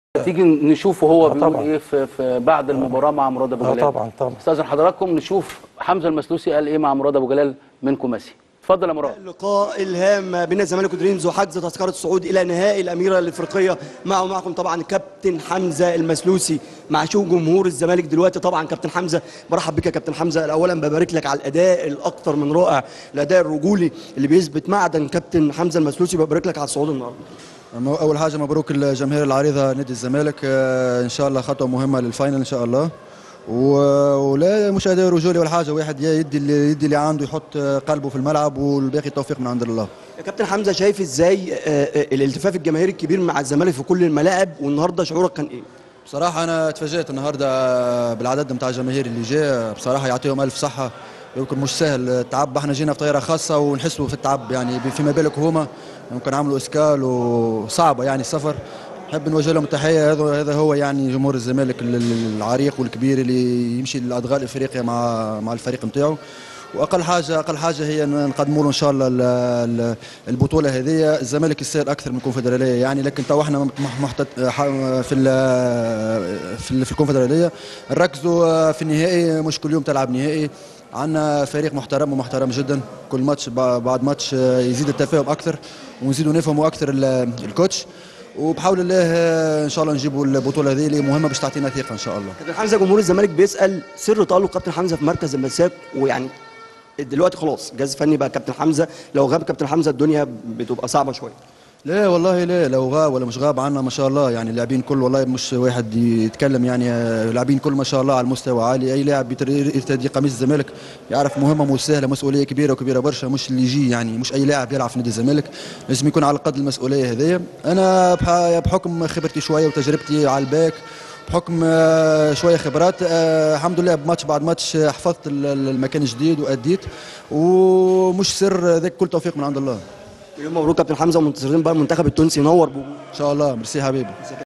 تيجي نشوفه هو آه بيقول طبعاً. ايه في, في بعد المباراه مع مراد ابو آه جلال طبعاً، طبعاً. استاذن حضراتكم نشوف حمزه المسلوسي قال ايه مع مراد ابو جلال من كوماسي اتفضل يا مراد لقاء الهام بين الزمالك ودريمز وحجز تذكره الصعود الى نهائي الاميره الافريقيه معه معكم طبعا كابتن حمزه المسلوسي مع شو جمهور الزمالك دلوقتي طبعا كابتن حمزه برحب بك يا كابتن حمزه اولا ببارك لك على الاداء الاكثر من رائع الاداء الرجولي اللي بيثبت معدن كابتن حمزه المسلوسي ببارك لك على الصعود النهارده مو- اول حاجه مبروك الجماهير العريضه نادي الزمالك آه، ان شاء الله خطوه مهمه للفاينل ان شاء الله و- ولا مش اداء رجولي ولا حاجه واحد يدي اللي يدي اللي عنده يحط آه، قلبه في الملعب والباقي توفيق من عند الله يا كابتن حمزه شايف ازاي آه، آه، الالتفاف الجماهيري الكبير مع الزمالك في كل الملاعب والنهارده شعورك كان ايه بصراحه انا اتفاجئت النهارده بالعدد نتاع الجماهير اللي جاء بصراحه يعطيهم الف صحه يمكن مش سهل التعب احنا جينا في طياره خاصه ونحسوا في التعب يعني فيما بالك هما يمكن عملوا اسكال وصعبه يعني السفر نحب نوجه لهم تحيه هذا هذا هو يعني جمهور الزمالك ال- ال- العريق والكبير اللي يمشي لادغال افريقيا مع مع الفريق نتاعو واقل حاجه اقل حاجه هي إن نقدموا له ان شاء الله ال- ال- البطوله هذه الزمالك يستاهل اكثر من الكونفدراليه يعني لكن تو احنا مح- محتت ح- في ال- في ال- في الكونفدراليه نركزوا في النهائي مش كل يوم تلعب نهائي عندنا فريق محترم ومحترم جدا كل ماتش ب- بعد ماتش يزيد التفاهم اكثر ونزيدوا نفهموا اكثر ال- الكوتش وبحول الله ان شاء الله نجيبوا البطوله هذه اللي مهمه باش تعطينا ثقه ان شاء الله كابتن حمزه جمهور الزمالك بيسال سر تالق كابتن حمزه في مركز المساك ويعني دلوقتي خلاص جهاز فني بقى كابتن حمزه لو غاب كابتن حمزه الدنيا بتبقى صعبه شويه لا والله لا لو غاب ولا مش غاب عنا ما شاء الله يعني اللاعبين كل والله مش واحد يتكلم يعني آه، اللاعبين كل ما شاء الله على المستوى عالي اي لاعب يتر- يرتدي قميص الزمالك يعرف مهمه مش سهله مسؤوليه كبيره وكبيره برشا مش اللي يجي يعني مش اي لاعب يلعب في نادي الزمالك لازم يكون على قد المسؤوليه هذه انا بح- بحكم خبرتي شويه وتجربتي على الباك بحكم آه، شويه خبرات آه، الحمد لله بماتش بعد ماتش آه، حفظت ال- ال- المكان الجديد واديت ومش سر ذاك كل توفيق من عند الله يوم مبروك كابتن حمزه ومنتظرين بقى المنتخب التونسي ينور بوجوده ان شاء الله ميرسي حبيبي